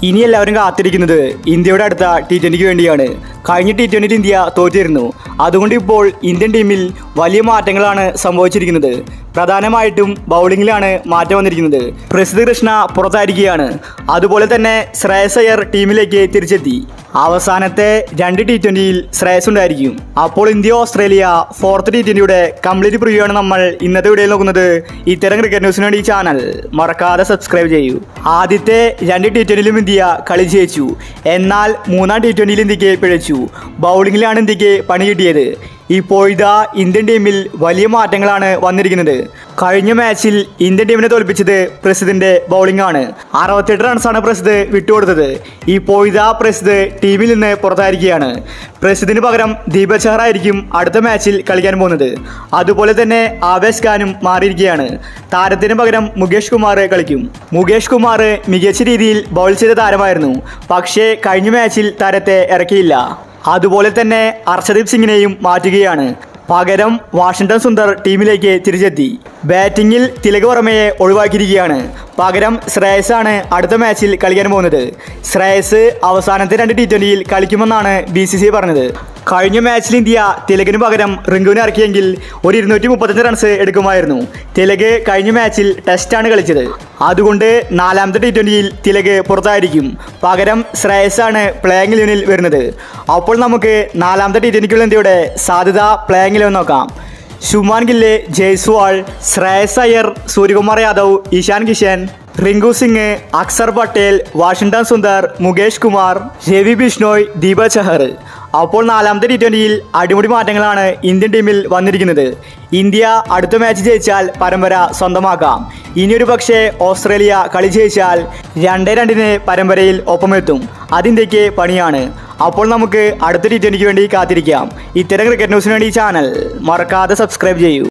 ഇനി എല്ലാവരും കാത്തിരിക്കുന്നത് ഇന്ത്യയുടെ അടുത്ത ടി ട്വൻ്റിക്ക് വേണ്ടിയാണ് കഴിഞ്ഞ ടി ട്വൻ്റിയിൽ ഇന്ത്യ തോറ്റിരുന്നു അതുകൊണ്ട് ഇപ്പോൾ ഇന്ത്യൻ ടീമിൽ വലിയ മാറ്റങ്ങളാണ് സംഭവിച്ചിരിക്കുന്നത് പ്രധാനമായിട്ടും ബൗളിങ്ങിലാണ് മാറ്റം വന്നിരിക്കുന്നത് പ്രസിദ്ധ കൃഷ്ണ പുറത്തായിരിക്കുകയാണ് അതുപോലെ തന്നെ ശ്രേയസ് അയ്യർ ടീമിലേക്ക് തിരിച്ചെത്തി അവസാനത്തെ രണ്ട് ടി ട്വൻ്റിയിൽ ശ്രേയസ് ഉണ്ടായിരിക്കും അപ്പോൾ ഇന്ത്യ ഓസ്ട്രേലിയ ഫോർത്ത് ടി ട്വൻ്റിയുടെ കംപ്ലീറ്റ് പ്രിവ്യൂ ആണ് നമ്മൾ ഇന്നത്തെ വീഡിയോയിൽ നോക്കുന്നത് ഇത്തരം ക്രിക്കറ്റ് ന്യൂസിന് വേണ്ടി ഈ ചാനൽ മറക്കാതെ സബ്സ്ക്രൈബ് ചെയ്യൂ ആദ്യത്തെ രണ്ട് ടി ട്വൻ്റിയിലും ഇന്ത്യ കളി ജയിച്ചു എന്നാൽ മൂന്നാം ടി ട്വൻ്റിയിൽ ഇന്ത്യക്ക് പിഴച്ചു ബൗളിങ്ങിലാണ് ഇന്ത്യക്ക് പണി കിട്ടിയത് ഇപ്പോൾ ഇതാ ഇന്ത്യൻ ടീമിൽ വലിയ മാറ്റങ്ങളാണ് വന്നിരിക്കുന്നത് കഴിഞ്ഞ മാച്ചിൽ ഇന്ത്യൻ ടീമിനെ തോൽപ്പിച്ചത് പ്രസിഡിന്റെ ബൗളിംഗ് ആണ് അറുപത്തെട്ട് റൺസാണ് പ്രസിദ് വിട്ടുകൊടുത്തത് ഇപ്പോൾ ഇതാ പ്രസിദ് ടീമിൽ നിന്ന് പുറത്തായിരിക്കുകയാണ് പ്രസിദിന് പകരം ദീപക് ചഹർ ആയിരിക്കും അടുത്ത മാച്ചിൽ കളിക്കാൻ പോകുന്നത് അതുപോലെ തന്നെ ആവേശ് ഖാനും മാറിയിരിക്കുകയാണ് താരത്തിന് പകരം മുകേഷ് കുമാർ കളിക്കും മുകേഷ് കുമാർ മികച്ച രീതിയിൽ ബൗൾ ചെയ്ത താരമായിരുന്നു പക്ഷേ കഴിഞ്ഞ മാച്ചിൽ താരത്തെ ഇറക്കിയില്ല അതുപോലെ തന്നെ അർഷദീപ് സിംഗിനെയും മാറ്റുകയാണ് പകരം വാഷിംഗ്ടൺ സുന്ദർ ടീമിലേക്ക് തിരിച്ചെത്തി ബാറ്റിംഗിൽ തിലക് വർമ്മയെ ഒഴിവാക്കിയിരിക്കുകയാണ് പകരം ശ്രേയസ് ആണ് അടുത്ത മാച്ചിൽ കളിക്കാൻ പോകുന്നത് ശ്രേയസ് അവസാനത്തെ രണ്ട് ടി ട്വൻ്റിയിൽ കളിക്കുമെന്നാണ് ബി സി സി പറഞ്ഞത് കഴിഞ്ഞ മാച്ചിൽ ഇന്ത്യ തിലകിന് പകരം റിങ്കുവിനെ ഇറക്കിയെങ്കിൽ ഒരു ഇരുന്നൂറ്റി മുപ്പത്തഞ്ച് റൺസ് എടുക്കുമായിരുന്നു തിലക് കഴിഞ്ഞ മാച്ചിൽ ടെസ്റ്റാണ് കളിച്ചത് അതുകൊണ്ട് നാലാമത്തെ ടി ട്വൻ്റിയിൽ തിലക് പുറത്തായിരിക്കും പകരം ശ്രേയസ് ആണ് പ്ലേയിങ് ലെവനിൽ വരുന്നത് അപ്പോൾ നമുക്ക് നാലാമത്തെ ടി ട്വൻ്റിക്കുള്ള ഇന്ത്യയുടെ സാധ്യത പ്ലേയിങ് ലെവൻ നോക്കാം ശുമാൻ ഗില്ല് ജയ്സ്വാൾ ശ്രേയസ് അയ്യർ സൂര്യകുമാർ യാദവ് ഇഷാൻ കിഷൻ റിങ്കു സിംഗ് അക്സർ പട്ടേൽ വാഷിംഗ്ടൺ സുന്ദർ മുകേഷ് കുമാർ രവി ബിഷ്ണോയ് ദീപക് ചഹർ അപ്പോൾ നാലാമത്തെ ടി ട്വൻ്റിയിൽ അടിമുടി മാറ്റങ്ങളാണ് ഇന്ത്യൻ ടീമിൽ വന്നിരിക്കുന്നത് ഇന്ത്യ അടുത്ത മാച്ച് ജയിച്ചാൽ പരമ്പര സ്വന്തമാക്കാം ഇനിയൊരു പക്ഷേ ഓസ്ട്രേലിയ കളി ജയിച്ചാൽ രണ്ടേ രണ്ടിന് പരമ്പരയിൽ ഒപ്പമെത്തും അത് ഇന്ത്യക്ക് പണിയാണ് അപ്പോൾ നമുക്ക് അടുത്ത ടി ട്വൻ്റിക്ക് വേണ്ടി കാത്തിരിക്കാം ഇത്തരം ക്രിക്കറ്റ് ന്യൂസിന് വേണ്ടി ഈ ചാനൽ മറക്കാതെ സബ്സ്ക്രൈബ് ചെയ്യൂ